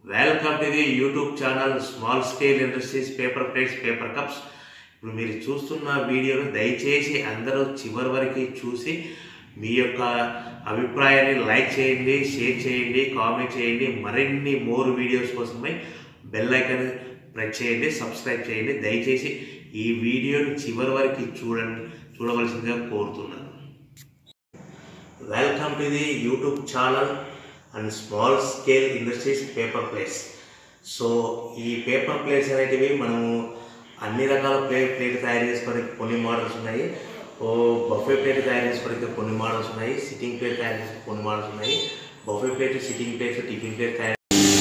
Welcome to the YouTube channel small scale industries paper plates paper cups ఇప్పుడు మీరు చూస్తున్న వీడియోను దయచేసి అందరూ చివరి వరకు చూసి మీ యొక్క అభిప్రాయాన్ని లైక్ చేయండి షేర్ చేయండి కామెంట్ చేయండి మరిన్ని మోర్ వీడియోస్ కోసమై బెల్ ఐకాన్ ప్రెస్ చేయండి సబ్స్క్రైబ్ చేయండి దయచేసి ఈ వీడియోని చివరి వరకు చూడండి చూడవలసిందిగా కోరుతున్నాను welcome to the YouTube channel and small scale industries paper plates so ఈ పేపర్ ప్లేట్స్ అనేటివి మనము అన్ని రకాల ప్లే ప్లేట్ తయారు చేసుకోవడానికి కొన్ని మోడల్స్ ఉన్నాయి ఓ బఫే ప్లేట్ తయారు చేసుకోవడానికి కొన్ని మోడల్స్ ఉన్నాయి సిట్టింగ్ ప్లేట్ తయారు చేసుకోవడానికి కొన్ని మోడల్స్ ఉన్నాయి buffet plate sitting plates tiffin plate తయారు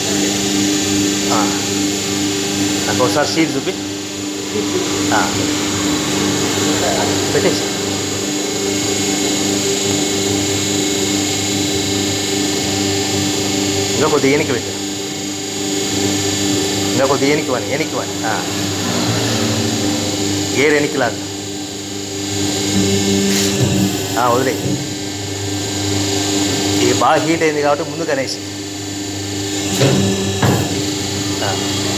నాకు ఒకసారి సీట్ చూపి ఆ. పెట్టేసి ఇంకా కొద్దిగా ఎనికి పెట్టు ఇంకా కొద్దిగా ఎనికి వాని ఎనికి వాని ఆ. గేర్ ఎనికి లాగా ఆ, వదిలే ఇది బాగా హీట్ అయింది కాబట్టి ముందుకు అనేసి ఆ.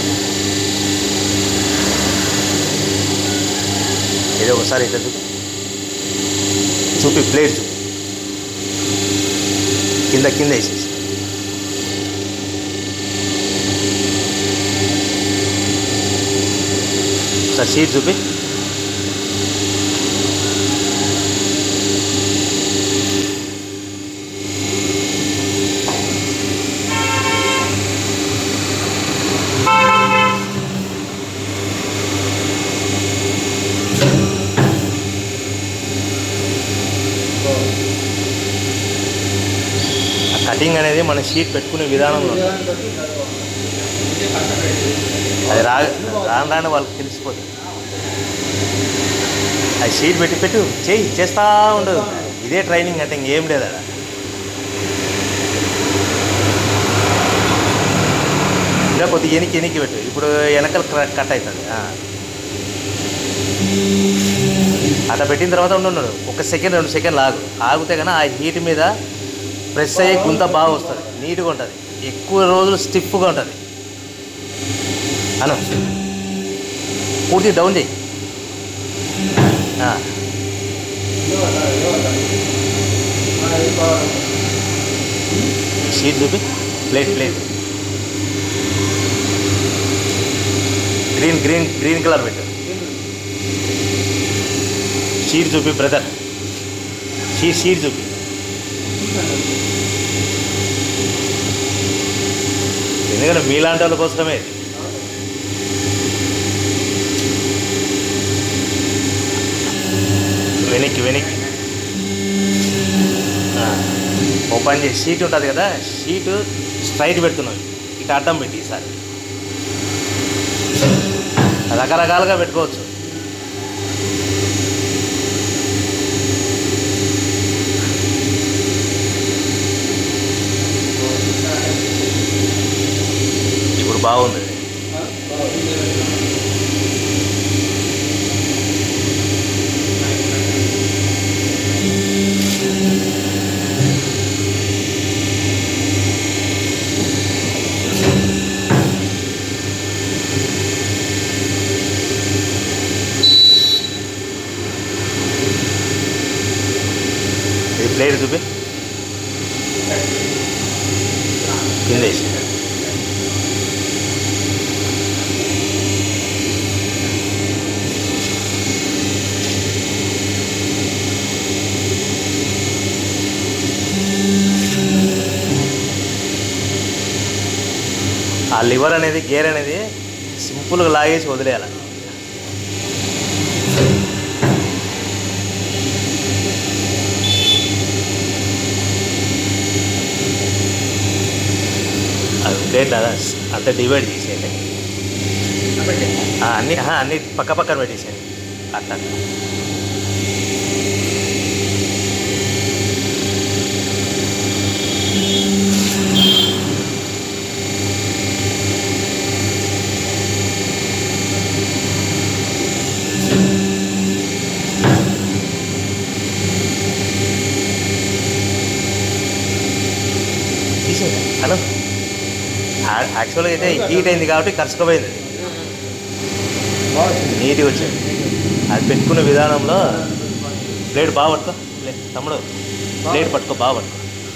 ఏదో ఒకసారి ఇట్లా చూపి చూపి ప్లేట్ చూపి కింద కింద వేసేసి ఒకసారి షీట్ చూపి ఆ కటింగ్ అనేది మన షీట్ పెట్టుకునే విధానంలో ఉంటుంది. అది రా రాను రాను వాళ్ళకి తెలిసిపోతుంది అది షీట్ పెట్టి పెట్టు చేయి చేస్తూ ఉండదు ఇదే ట్రైనింగ్ అంటే ఇంకేం లేదు అక్కడ ఇంకా కొద్దిగా ఎనికి ఎనికి పెట్టు ఇప్పుడు వెనకలు క్ర- కట్ అవుతుంది ఆ. అట్లా పెట్టిన తర్వాత ఉండు ఒక సెకండ్ రెండు సెకండ్లు ఆగు ఆగితే కానీ ఆ హీట్ మీద ప్రెస్ అయ్యి గుంత బాగా వస్తుంది నీట్గా ఉంటుంది ఎక్కువ రోజులు స్టిఫ్గా ఉంటుంది అను పూర్తి డౌన్ చేయి ఆ. షీట్ చూపి plate plate green green green colour పెట్టు షీట్ చూపి బ్రదర్ షీట్ షీట్ చూపి ఎందుకంటే మీలాంటి వాళ్ళ కోసమే ఇది. వెనక్కి వెనక్కి ఆ, ఓపెన్ చేసి షీట్ ఉంటుంది కదా షీట్ స్ట్రైట్ పెడుతున్నాం ఇటు అడ్డం పెట్టి ఈసారి రకరకాలుగా పెట్టుకోవచ్చు ఇప్పుడు బాగుంది ఇది ప్లేట్ చూపి కింద వేసి ఆ లివర్ అనేది గేర్ అనేది సింపుల్గా లాగేసి వదిలేయాలి అది ప్లేట్ అలా అంత డివైడ్ చేసేయండి ఆ, అన్ని ఆ, అన్ని పక్క పక్కన పెట్టేసేయండి అట్లా తీసేయండి హలో యా- యాక్చువల్గా అయితే హీట్ అయింది కాబట్టి కరుచుకుపోయింది అది నీట్గా వచ్చింది అది పెట్టుకునే విధానంలో ప్లేట్ బాగా పట్టుకో ప్లే తమ్ముడు ప్లేట్ పట్టుకో బాగా పట్టుకో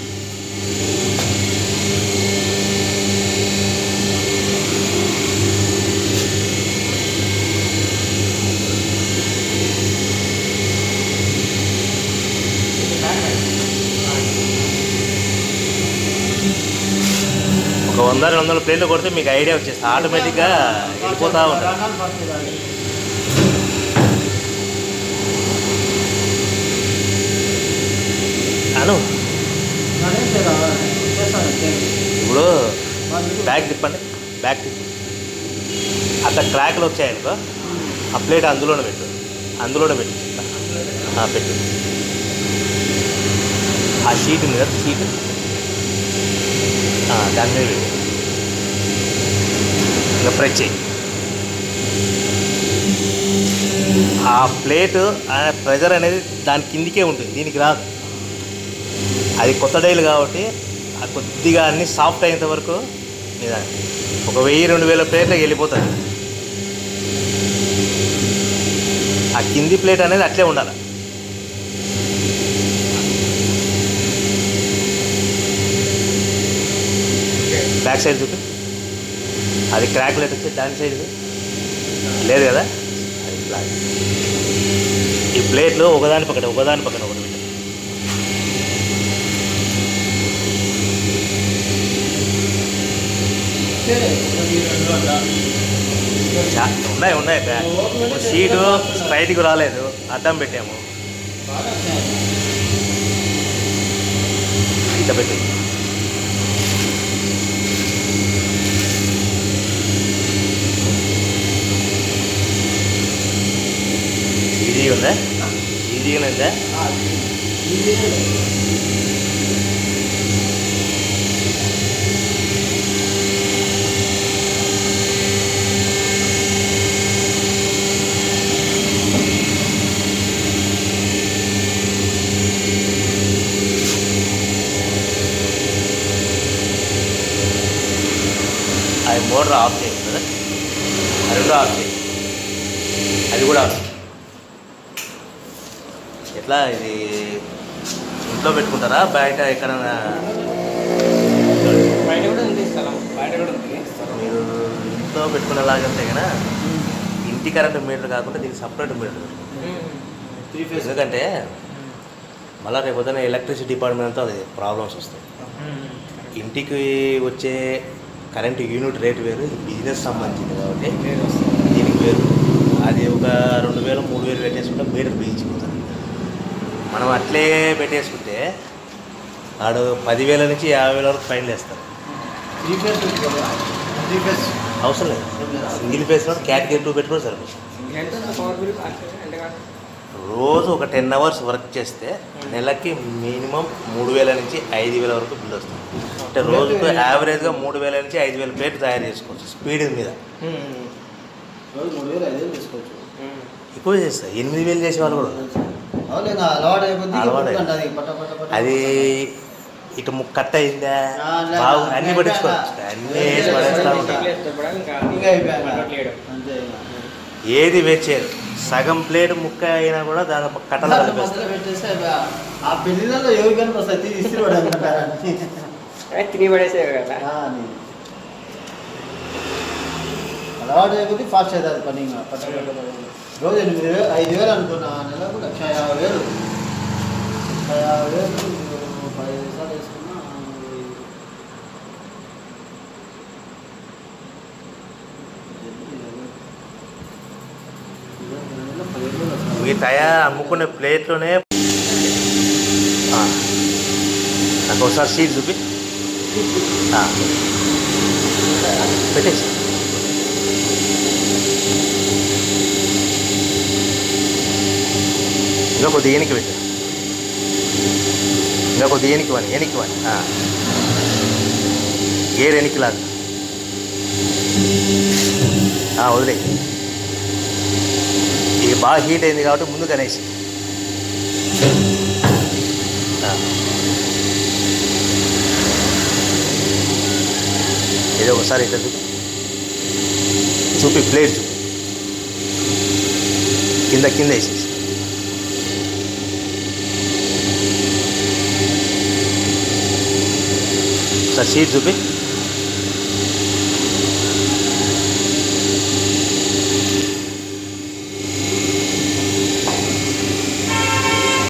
ఒక వంద రెండు వందల ప్లేట్లు కొడితే మీకు ఐడియా వచ్చేస్తుంది ఆటోమేటిక్గా వెళ్ళిపోతూ ఉంటుంది అను ఇప్పుడు బ్యాగ్ తిప్పండి బ్యాగ్ తిప్పి అక్కడ క్రాక్లు వచ్చాయనుకో ఆ ప్లేట్ అందులోనే పెట్టు అందులోనే పెట్టు చెప్తా. ఆ, పెట్టు ఆ షీట్ ఉంది కదా షీట్ ఆ, దాని మీద పెట్టు ఇంకా ప్రెస్ చేయి ఆ ప్లేట్ ఆ ప్రెజర్ అనేది దాని కిందికే ఉంటుంది దీనికి రాదు అది కొత్త డైలు కాబట్టి ఆ కొద్దిగా అన్ని సాఫ్ట్ అయ్యేంత వరకు నిదానం. ఒక వెయ్యి రెండు వేల ప్లేట్లకు వెళ్ళిపోతుంది ఆ కింది ప్లేట్ అనేది అట్లే ఉండాలి బ్యాక్ సైడ్ చూపి అది క్రాక్ లెట్ వచ్చి దాని సైడ్ లేదు కదా అది బ్లాక్ ఈ ప్లేట్లు ఒకదాని పక్కన ఒకదాని పక్కన ఒకటి పెట్టు. చా- ఉన్నాయి ఉన్నాయి బ్యాగ్ ఇప్పుడు సీటు స్ట్రైట్కి రాలేదు అడ్డం పెట్టాము ఇట్లా పెట్టి ఈజీగా ఉందా ఈజీగానే ఉందా అది మోటార్ ఆఫ్ చేయండి కదా అది కూడా ఆఫ్ చేయి అది కూడా ఆఫ్ చేయి. ఎట్లా ఇది ఇంట్లో పెట్టుకుంటారా బయట ఎక్కడైనా బయట కూడా ఉంది స్థలం బయట కూడా ఉంది స్థలం మీరు ఇంట్లో పెట్టుకునేలాగంటే కదా ఇంటి కరెంట్ మీటర్ కాకుండా దీనికి సపరేట్ మీటర్ త్రీ ఫేస్ ఎందుకంటే మళ్ళీ రేపు పొద్దున్న ఎలక్ట్రిసిటీ డిపార్ట్మెంట్తో అది ప్రాబ్లమ్స్ వస్తాయి ఇంటికి వచ్చే కరెంట్ యూనిట్ రేట్ వేరు ఇది బిజినెస్ సంబంధించింది కాబట్టి దీనికి వేరు అది ఒక రెండు వేలు మూడు వేలు పెట్టేసుకుంటే మీటర్ బిగించిపోతుంది మనం అట్లే పెట్టేసుకుంటే వాడు పదివేల నుంచి యాభై వేల వరకు ఫైన్లు వేస్తారు త్రీ ఫేస్ ఉంది కదా త్రీ ఫేస్ అవసరం లేదు సింగిల్ ఫేస్లో కేటగిరీ టూ పెట్టుకుని సరిపోతుంది ఎంత పవర్ బిల్ అంటే కాదు రోజు ఒక టెన్ అవర్స్ వర్క్ చేస్తే నెలకి మినిమం మూడు వేల నుంచి ఐదు వేల వరకు బిల్ వస్తుంది అంటే రోజుకు యావరేజ్గా మూడు వేల నుంచి ఐదు వేల ప్లేట్ తయారు చేసుకోవచ్చు స్పీడ్ మీద రోజు మూడు వేలు ఐదు వేలు తీసుకోవచ్చు ఎక్కువ చేస్తారు ఎనిమిది వేలు చేసే వాళ్ళు కూడా ఉన్నారు. అవును ఇంకా అలవాటు అయిపోద్ది అలవాటు ఇంకా అది పట్ట పట్ట పట్ట అది ఇటు ముక్క కట్ అయిందా ఆ, లే- బాగు లే- అన్ని లే- పట్టించుకోవచ్చు అన్నీ వేసి పడేస్తూ ఉంటారు ఇంకా అయిపోయాక అంతే ఇంకా. ఏది వేచేయరు సగం ప్లేట్ ముక్క అయినా కూడా దాని కట్టలు మధ్యలో కలిపేస్తారు పెట్టేస్తే అయిపోయా. ఆ పెళ్లిళ్ళలో ఎవరు కానీ వస్తాయి తీసి ఇస్తారు తిని పడేసే కదా అలవాటు అయిపోతే ఫాస్ట్ అవుతుంది పని ఇంకా పట్ట పట్ట పట్ట. రోజు ఎనిమిది వేలు ఐదు వేలు అనుకున్నా నెలకు లక్ష యాభై వేలు లక్ష యాభై వేలు పది నిమిషాలు వేసుకున్నా పదిహేను వేలు వస్తుంది. మీ తయారు అమ్ముకునే ప్లేట్లోనే ఆ. నాకు ఒకసారి సీట్ చూపి ఆ. పెట్టేసి ఇంకా కొద్దిగా ఎనికి పెట్టు ఇంకా కొద్దిగా ఎనికి వని ఎనికి వని గేర్ ఎనికి లాగా ఆ, వదిలే ఇది బాగా హీట్ అయింది కాబట్టి ముందు కనేసి ఆ. ఇది ఒకసారి ఇట్లా చూపి చూపి ప్లేట్ చూపి కింద కింద వేసేసి ఒకసారి షీట్ చూపి